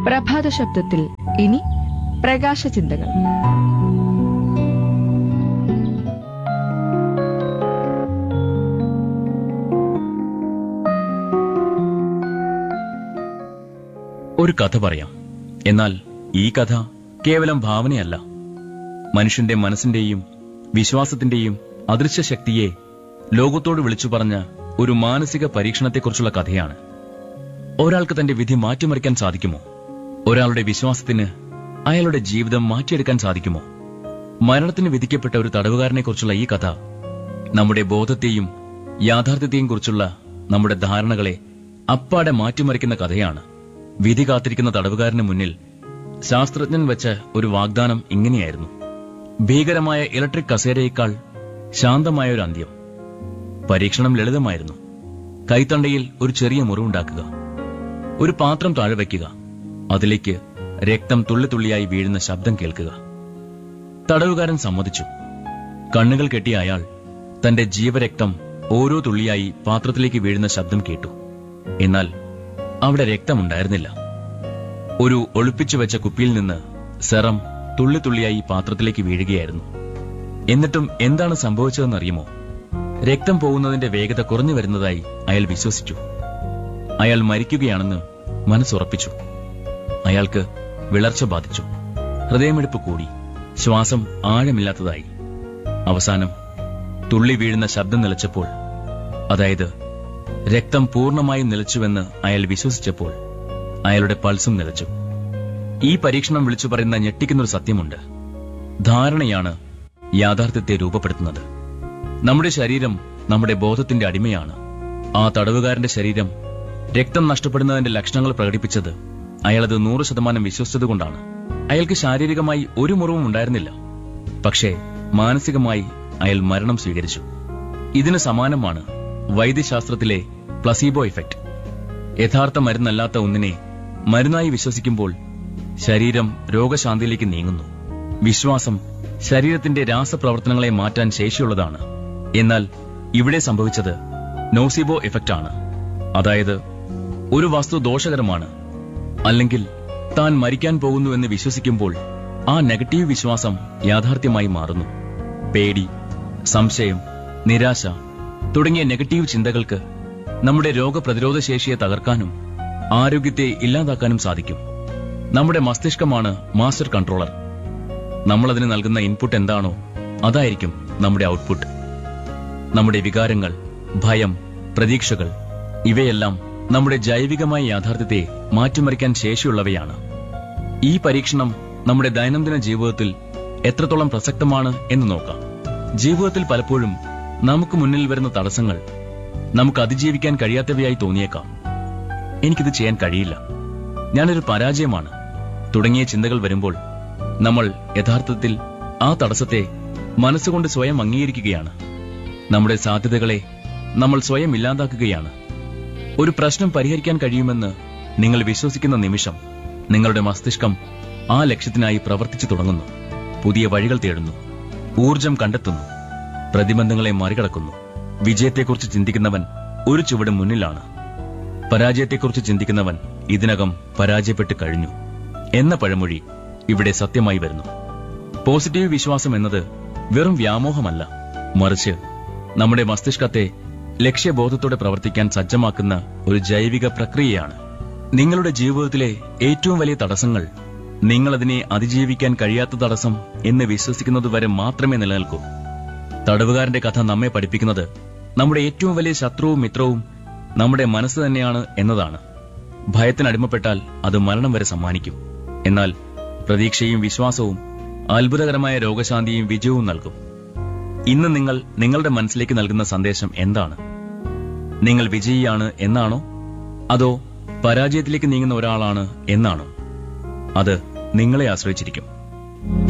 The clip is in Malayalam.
പ്രഭാത ശബ്ദത്തിൽ ഇനി പ്രകാശ ചിന്തകൾ ഒരു കഥ പറയാം എന്നാൽ ഈ കഥ കേവലം ഭാവനയല്ല മനുഷ്യന്റെ മനസ്സിന്റെയും വിശ്വാസത്തിന്റെയും അദൃശ്യ ശക്തിയെ ലോകത്തോട് വിളിച്ചു പറഞ്ഞ ഒരു മാനസിക പരീക്ഷണത്തെക്കുറിച്ചുള്ള കഥയാണ് ഒരാൾക്ക് തന്റെ വിധി മാറ്റിമറിക്കാൻ സാധിക്കുമോ ഒരാളുടെ വിശ്വാസത്തിന് അയാളുടെ ജീവിതം മാറ്റിയെടുക്കാൻ സാധിക്കുമോ മരണത്തിന് വിധിക്കപ്പെട്ട ഒരു തടവുകാരനെക്കുറിച്ചുള്ള ഈ കഥ നമ്മുടെ ബോധത്തെയും യാഥാർത്ഥ്യത്തെയും കുറിച്ചുള്ള നമ്മുടെ ധാരണകളെ അപ്പാടെ മാറ്റിമറിക്കുന്ന കഥയാണ് വിധി കാത്തിരിക്കുന്ന തടവുകാരന് മുന്നിൽ ശാസ്ത്രജ്ഞൻ വെച്ച ഒരു വാഗ്ദാനം ഇങ്ങനെയായിരുന്നു ഭീകരമായ ഇലക്ട്രിക് കസേരയേക്കാൾ ശാന്തമായ ഒരു അന്ത്യം പരീക്ഷണം ലളിതമായിരുന്നു കൈത്തണ്ടയിൽ ഒരു ചെറിയ മുറിവുണ്ടാക്കുക ഒരു പാത്രം താഴെ വയ്ക്കുക അതിലേക്ക് രക്തം തുള്ളിത്തുള്ളിയായി വീഴുന്ന ശബ്ദം കേൾക്കുക തടവുകാരൻ സമ്മതിച്ചു കണ്ണുകൾ കെട്ടിയ അയാൾ തന്റെ ജീവരക്തം ഓരോ തുള്ളിയായി പാത്രത്തിലേക്ക് വീഴുന്ന ശബ്ദം കേട്ടു എന്നാൽ അവിടെ രക്തമുണ്ടായിരുന്നില്ല ഒരു ഒളിപ്പിച്ചു വെച്ച കുപ്പിയിൽ നിന്ന് സെറം തുള്ളി തുള്ളിയായി പാത്രത്തിലേക്ക് വീഴുകയായിരുന്നു എന്നിട്ടും എന്താണ് സംഭവിച്ചതെന്നറിയുമോ രക്തം പോകുന്നതിന്റെ വേഗത കുറഞ്ഞു വരുന്നതായി അയാൾ വിശ്വസിച്ചു അയാൾ മരിക്കുകയാണെന്ന് മനസ്സുറപ്പിച്ചു അയാൾക്ക് വിളർച്ച ബാധിച്ചു ഹൃദയമിടിപ്പ് കൂടി ശ്വാസം ആഴമില്ലാത്തതായി അവസാനം തുള്ളി വീഴുന്ന ശബ്ദം നിലച്ചപ്പോൾ അതായത് രക്തം പൂർണ്ണമായും നിലച്ചുവെന്ന് അയാൾ വിശ്വസിച്ചപ്പോൾ അയാളുടെ പൾസും നിലച്ചു ഈ പരീക്ഷണം വിളിച്ചു പറയുന്ന ഞെട്ടിക്കുന്നൊരു സത്യമുണ്ട് ധാരണയാണ് യാഥാർത്ഥ്യത്തെ രൂപപ്പെടുത്തുന്നത് നമ്മുടെ ശരീരം നമ്മുടെ ബോധത്തിന്റെ അടിമയാണ് ആ തടവുകാരന്റെ ശരീരം രക്തം നഷ്ടപ്പെടുന്നതിന്റെ ലക്ഷണങ്ങൾ പ്രകടിപ്പിച്ചത് അയാളത് നൂറ് ശതമാനം വിശ്വസിച്ചതുകൊണ്ടാണ് അയാൾക്ക് ശാരീരികമായി ഒരു മുറിവും ഉണ്ടായിരുന്നില്ല പക്ഷേ മാനസികമായി അയാൾ മരണം സ്വീകരിച്ചു ഇതിന് സമാനമാണ് വൈദ്യശാസ്ത്രത്തിലെ പ്ലസീബോ ഇഫക്റ്റ് യഥാർത്ഥ മരുന്നല്ലാത്ത ഒന്നിനെ മരുന്നായി വിശ്വസിക്കുമ്പോൾ ശരീരം രോഗശാന്തിയിലേക്ക് നീങ്ങുന്നു വിശ്വാസം ശരീരത്തിന്റെ രാസപ്രവർത്തനങ്ങളെ മാറ്റാൻ ശേഷിയുള്ളതാണ് എന്നാൽ ഇവിടെ സംഭവിച്ചത് നോസിബോ ഇഫക്റ്റ് ആണ് അതായത് ഒരു വസ്തു ദോഷകരമാണ് അല്ലെങ്കിൽ താൻ മരിക്കാൻ പോകുന്നുവെന്ന് വിശ്വസിക്കുമ്പോൾ ആ നെഗറ്റീവ് വിശ്വാസം യാഥാർത്ഥ്യമായി മാറുന്നു പേടി സംശയം നിരാശ തുടങ്ങിയ നെഗറ്റീവ് ചിന്തകൾക്ക് നമ്മുടെ രോഗപ്രതിരോധ ശേഷിയെ തകർക്കാനും ആരോഗ്യത്തെ ഇല്ലാതാക്കാനും സാധിക്കും നമ്മുടെ മസ്തിഷ്കമാണ് മാസ്റ്റർ കൺട്രോളർ നമ്മൾ അതിന് നൽകുന്ന ഇൻപുട്ട് എന്താണോ അതായിരിക്കും നമ്മുടെ ഔട്ട്പുട്ട് നമ്മുടെ വികാരങ്ങൾ ഭയം പ്രതീക്ഷകൾ ഇവയെല്ലാം നമ്മുടെ ജൈവികമായ യാഥാർത്ഥ്യത്തെ മാറ്റിമറിക്കാൻ ശേഷിയുള്ളവയാണ് ഈ പരീക്ഷണം നമ്മുടെ ദൈനംദിന ജീവിതത്തിൽ എത്രത്തോളം പ്രസക്തമാണ് എന്ന് നോക്കാം ജീവിതത്തിൽ പലപ്പോഴും നമുക്ക് മുന്നിൽ വരുന്ന തടസ്സങ്ങൾ നമുക്ക് അതിജീവിക്കാൻ കഴിയാത്തവയായി തോന്നിയേക്കാം എനിക്കിത് ചെയ്യാൻ കഴിയില്ല ഞാനൊരു പരാജയമാണ് തുടങ്ങിയ ചിന്തകൾ വരുമ്പോൾ നമ്മൾ യഥാർത്ഥത്തിൽ ആ തടസ്സത്തെ മനസ്സുകൊണ്ട് സ്വയം അംഗീകരിക്കുകയാണ് നമ്മുടെ സാധ്യതകളെ നമ്മൾ സ്വയം ഇല്ലാതാക്കുകയാണ് ഒരു പ്രശ്നം പരിഹരിക്കാൻ കഴിയുമെന്ന് നിങ്ങൾ വിശ്വസിക്കുന്ന നിമിഷം നിങ്ങളുടെ മസ്തിഷ്കം ആ ലക്ഷ്യത്തിനായി പ്രവർത്തിച്ചു തുടങ്ങുന്നു പുതിയ വഴികൾ തേടുന്നു ഊർജം കണ്ടെത്തുന്നു പ്രതിബന്ധങ്ങളെ മറികടക്കുന്നു വിജയത്തെക്കുറിച്ച് ചിന്തിക്കുന്നവൻ ഒരു ചുവട് മുന്നിലാണ് പരാജയത്തെക്കുറിച്ച് ചിന്തിക്കുന്നവൻ ഇതിനകം പരാജയപ്പെട്ട് കഴിഞ്ഞു എന്ന പഴമൊഴി ഇവിടെ സത്യമായി വരുന്നു പോസിറ്റീവ് വിശ്വാസം എന്നത് വെറും വ്യാമോഹമല്ല മറിച്ച് നമ്മുടെ മസ്തിഷ്കത്തെ ലക്ഷ്യബോധത്തോടെ പ്രവർത്തിക്കാൻ സജ്ജമാക്കുന്ന ഒരു ജൈവിക പ്രക്രിയയാണ് നിങ്ങളുടെ ജീവിതത്തിലെ ഏറ്റവും വലിയ തടസ്സങ്ങൾ നിങ്ങളതിനെ അതിജീവിക്കാൻ കഴിയാത്ത തടസ്സം എന്ന് വിശ്വസിക്കുന്നതുവരെ മാത്രമേ നിലനിൽക്കൂ തടവുകാരന്റെ കഥ നമ്മെ പഠിപ്പിക്കുന്നത് നമ്മുടെ ഏറ്റവും വലിയ ശത്രുവും മിത്രവും നമ്മുടെ മനസ്സ് തന്നെയാണ് എന്നതാണ് ഭയത്തിനടിമപ്പെട്ടാൽ അത് മരണം വരെ സമ്മാനിക്കും എന്നാൽ പ്രതീക്ഷയും വിശ്വാസവും അത്ഭുതകരമായ രോഗശാന്തിയും വിജയവും നൽകും ഇന്ന് നിങ്ങൾ നിങ്ങളുടെ മനസ്സിലേക്ക് നൽകുന്ന സന്ദേശം എന്താണ് നിങ്ങൾ വിജയിയാണ് എന്നാണോ അതോ പരാജയത്തിലേക്ക് നീങ്ങുന്ന ഒരാളാണ് എന്നാണോ അത് നിങ്ങളെ ആശ്രയിച്ചിരിക്കും